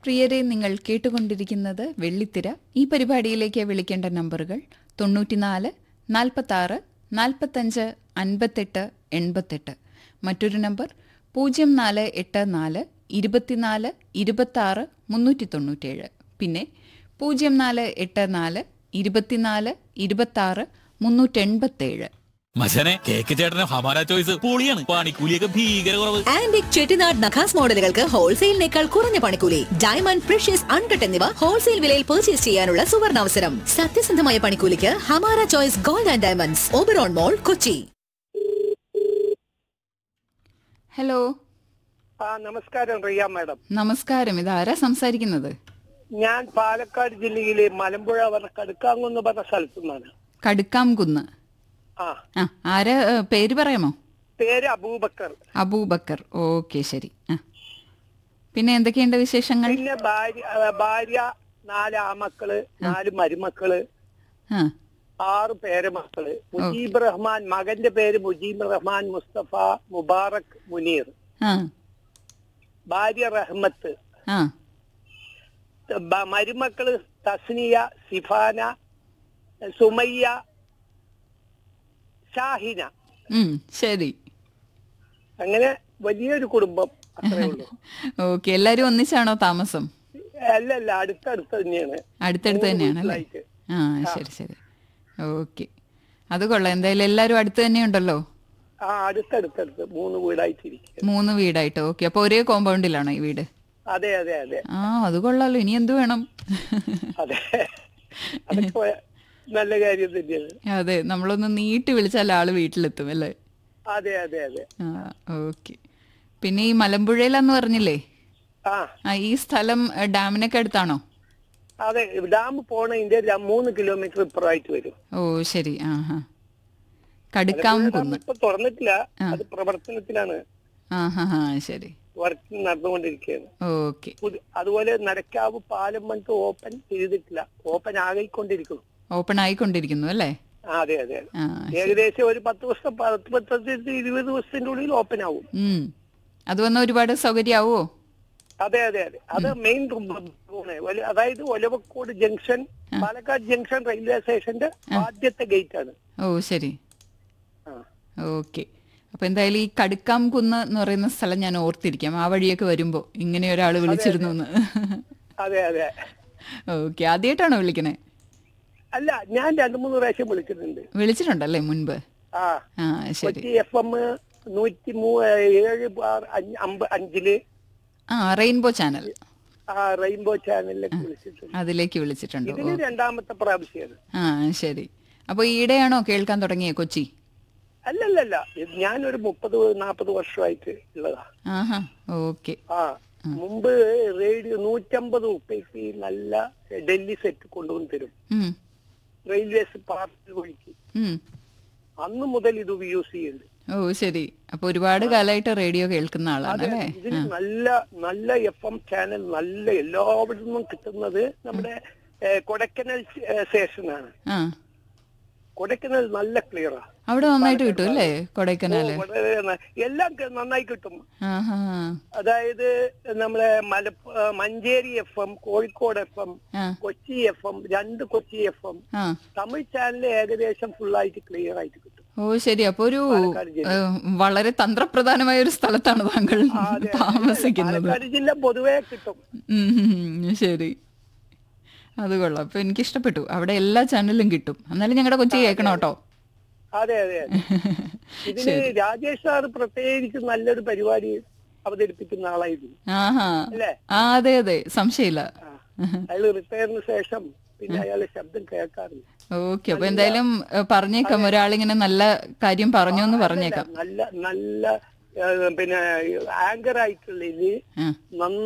പ്രിയരെ നിങ്ങൾ കേട്ടുകൊണ്ടിരിക്കുന്നത് വെള്ളിത്തിര ഈ പരിപാടിയിലേക്ക് വിളിക്കേണ്ട നമ്പറുകൾ തൊണ്ണൂറ്റിനാല് നാൽപ്പത്താറ് നാൽപ്പത്തഞ്ച് അൻപത്തെട്ട് എൺപത്തെട്ട് മറ്റൊരു നമ്പർ പൂജ്യം നാല് എട്ട് നാല് ഇരുപത്തിനാല് ഇരുപത്താറ് മുന്നൂറ്റി തൊണ്ണൂറ്റേഴ് പിന്നെ പൂജ്യം നാല് എട്ട് നാല് ഇരുപത്തിനാല് ഇരുപത്താറ് മുന്നൂറ്റെൺപത്തേഴ് മച്ചനെ കേക്ക് ചേട്ടന് ഹമാര ചോയ്സ് പൊളിയാണ് പണിക്കൂലിയൊക്കെ ഭീകര കുറവ് ആന്റിക് ചെട്ടിനാട് നഖാസ് മോഡലുകൾക്ക് ഹോൾസെയിലിനേക്കാൾ കുറഞ്ഞ പണിക്കൂലി ഡയമണ്ട് പ്രഷ്യസ് അൺകട്ട് എന്നിവ ഹോൾസെയിൽ വിലയിൽ പർച്ചേസ് ചെയ്യാനുള്ള സുവർണാവസരം സത്യസന്ധമായ പണിക്കൂലിക്ക് Hamara choice gold and diamonds Oberon mall Kochi hello ആ നമസ്കാരം റിയ മാഡം നമസ്കാരം ഇതാരാ സംസാരിക്കുന്നത് ഞാൻ പാലക്കാട് ജില്ലയിലെ മലമ്പുഴ പറഞ്ഞ കടുക്കാങ്കുന്ന് പറഞ്ഞ സ്ഥലത്തു നിന്നാണ് കടുക്കാംകുന്ന് ആ ആ ആരാ ഏ, പേര് പറയാമോ പേര് അബൂബക്കർ അബൂബക്കർ ഓക്കെ ശരി ആ പിന്നെ എന്തൊക്കെയുണ്ട് വിശേഷങ്ങൾ പിന്നെ ഭാര്യ ആ, ഭാര്യ നാല് ആമക്കള് നാല് മരുമക്കള് ആ ആറ് പേരമക്കള് മുജീബ് റഹ്മാൻ മകന്റെ പേര് മുജീബ് റഹ്മാൻ മുസ്തഫ മുബാറക് മുനീർ ആ ഭാര്യ റഹ്മത്ത് ആ ബ- മരുമക്കള് തസ്നിയ സിഫാന സുമയ്യ ഷാഹിന ഉം, ശരി അങ്ങനെ വലിയൊരു കുടുംബം അത്രേ ഉള്ളൂ ഓക്കെ എല്ലാരും ഒന്നിച്ചാണോ താമസം അല്ല അല്ല അടുത്തടുത്ത് തന്നെയാണ് അടുത്തടുത്ത് തന്നെയാണ് അല്ലേ വീട്ടിലായിട്ട്. ആ ശരി ശരി ഓക്കെ അത് കൊള്ളാം എന്തായാലും എല്ലാരും അടുത്ത് തന്നെയുണ്ടല്ലോ ആ അടുത്തടുത്തടുത്ത് മൂന്ന് വീടായിട്ടിരിക്കുക മൂന്ന് വീടായിട്ട് ഓക്കെ അപ്പൊ ഒരേ കോമ്പൗണ്ടിലാണോ ഈ വീട് അതെ അതെ അതെ ആ അത് കൊള്ളാലോ ഇനി എന്ത് വേണം അതെ അതൊക്കെ നല്ല കാര്യം തന്നെയാണ് അതെ നമ്മളൊന്ന് നീട്ടി വിളിച്ചാൽ ആള് വീട്ടിലെത്തും അല്ലേ അതെ അതെ അതെ ആ ഓക്കെ പിന്നെ ഈ മലമ്പുഴയിലെന്ന് പറഞ്ഞില്ലേ ആ ആ ഈ സ്ഥലം ഏ, ഡാമിനൊക്കെ അടുത്താണോ അതെ ഡാം പോണതിന്റെ ര- മൂന്ന് കിലോമീറ്റർ ഇപ്പുറമായിട്ട് വരും ഓ ശരി ആ ഹാ കടുക്കാം ഡാം കുന്ന് ഇപ്പൊ തുറന്നിട്ടില്ല അത് പ്രവർത്തനത്തിലാണ് ആ ഹാ ഹാ ശരി വർക്ക് നടന്നുകൊണ്ടിരിക്കുകയാണ് ഓക്കെ പുതി- അതുപോലെ നടക്കാവ് പാലം പണിക്ക് ഓപ്പൺ ചെയ്തിട്ടില്ല ഓപ്പൺ ആകിക്കൊണ്ടിരിക്കുന്നു ഓപ്പൺ ആയിക്കൊണ്ടിരിക്കുന്നു അല്ലേ ആ, അതെ അതെ ആ ഏകദേശം ഒരു പത്ത് ദിവസം പത്ത് പത്ത് ഇരുപത് ദിവസത്തിന്റെ ഉള്ളിൽ ഓപ്പൺ ആവും ഉം അത് വന്ന ഒരുപാട് സൗകര്യാവോ അതെ അതെ അതെ അത് മെയിൻ അതായത് Olavakkode junction Palakkad junction railway സ്റ്റേഷന്റെ ആദ്യത്തെ ഗേറ്റ് ആണ് ഓ ശരി ആ. ഓക്കെ അപ്പൊ എന്തായാലും ഈ കടുക്കാം കുന്ന് എന്ന് പറയുന്ന സ്ഥലം ഞാൻ ഓർത്തിരിക്കാം ആ വഴിയൊക്കെ വരുമ്പോ ഇങ്ങനെ ഒരാൾ വിളിച്ചിരുന്നു എന്ന് അതെ അതെ ഓക്കെ ആദ്യമായിട്ടാണോ വിളിക്കണേ അല്ല ഞാൻ രണ്ടു മൂന്ന് പ്രാവശ്യം വിളിച്ചിട്ടുണ്ട് വിളിച്ചിട്ടുണ്ടല്ലേ മുൻപ് ആ ആ ശരി കൊച്ചി എഫ് എം നൂറ്റി മൂ ഏഴ് ബാർ അഞ്ച് അമ്പ- അഞ്ചില് ആ റെയിൻബോ ചാനൽ ആ റെയിൻബോ ചാനലിലേക്ക് വിളിച്ചിട്ടുണ്ട് അതിലേക്ക് വിളിച്ചിട്ടുണ്ട് ഇതിന് രണ്ടാമത്തെ പ്രാവശ്യമാണ് ആ ശരി അപ്പൊ ഈടെയാണോ കേൾക്കാൻ തുടങ്ങിയ കൊച്ചി അല്ലല്ലല്ല ഇത് ഞാനൊരു മുപ്പത് നാപ്പത് വർഷമായിട്ട് ഉള്ളതാ ആഹാ ഓക്കെ ആ മുമ്പ് റേഡിയോ നൂറ്റമ്പത് ഉപ്പയ്ക്ക് നല്ല ഡൽഹി സെറ്റ് കൊണ്ടുവന്ന് തരും ഉം റെയിൽവേസ് പാർസൽ വഴിക്ക് ഉം അന്ന് മുതൽ ഇത് യൂസ് ചെയ്യുന്നുണ്ട് ഓ ശരി അപ്പൊ ഒരുപാട് കാലമായിട്ട് റേഡിയോ കേൾക്കുന്ന ആളാണ് അതെ, അല്ലേ ഇതിന് നല്ല നല്ല എഫ് എം ചാനൽ നല്ല എല്ലാവിടെ നിന്നും കിട്ടുന്നത് നമ്മുടെ ഏ, കൊടക്കനൽ സ്റ്റേഷനാണ് ആ കൊടക്കനൽ നല്ല ക്ലിയറാ അവിടെ നന്നായിട്ട് കിട്ടും അല്ലേ കൊടൈക്കനാല് വളരെ ന- എല്ലാം ക- നന്നായി കിട്ടും ആഹാ അതായത് നമ്മളെ മല Manjeri F M Kozhikode F M ആ കൊച്ചി എഫ് എം രണ്ട് കൊച്ചി എഫ് എം ആ തമിഴ് ചാനൽ ഏകദേശം ഫുള്ളായിട്ട് ക്ലിയർ ആയിട്ട് കിട്ടും ഓ ശരി അപ്പൊ ഒരു പാലക്കാട് ജില്ല. ഏ, വളരെ തന്ത്രപ്രധാനമായ ഒരു സ്ഥലത്താണ് താങ്കൾ ആ, അതെ. താമസിക്കുന്നത് പാലക്കാട് ജില്ല പൊതുവേ കിട്ടും ഉം, ഉം, ശരി അത് കൊള്ളാം അപ്പൊ എനിക്ക് ഇഷ്ടപ്പെട്ടു അവിടെ എല്ലാ ചാനലും കിട്ടും എന്നാലും ഞങ്ങളുടെ കൊച്ചി കേൾക്കണം കേട്ടോ അതെ അതെ അതെ ഇതിന് രാജേഷ് സാർ പ്രത്യേകിച്ച് നല്ലൊരു പരിപാടി അവതരിപ്പിക്കുന്ന ആളായിരുന്നു ആഹാ അല്ലേ ആ അതെ അതെ സംശയമില്ല അയാൾ റിട്ടയറിന് ശേഷം പിന്നെ അയാളെ ശബ്ദം കേൾക്കാറില്ല ഓക്കെ അപ്പൊ എന്തായാലും ഏ, പറഞ്ഞേക്കാം ഒരാളിങ്ങനെ നല്ല കാര്യം പറഞ്ഞു എന്ന് പറഞ്ഞേക്കാം നല്ല നല്ല ഏഹ്, പിന്നെ ആങ്കർ ആയിട്ടുള്ള ഇത് ആ നന്ന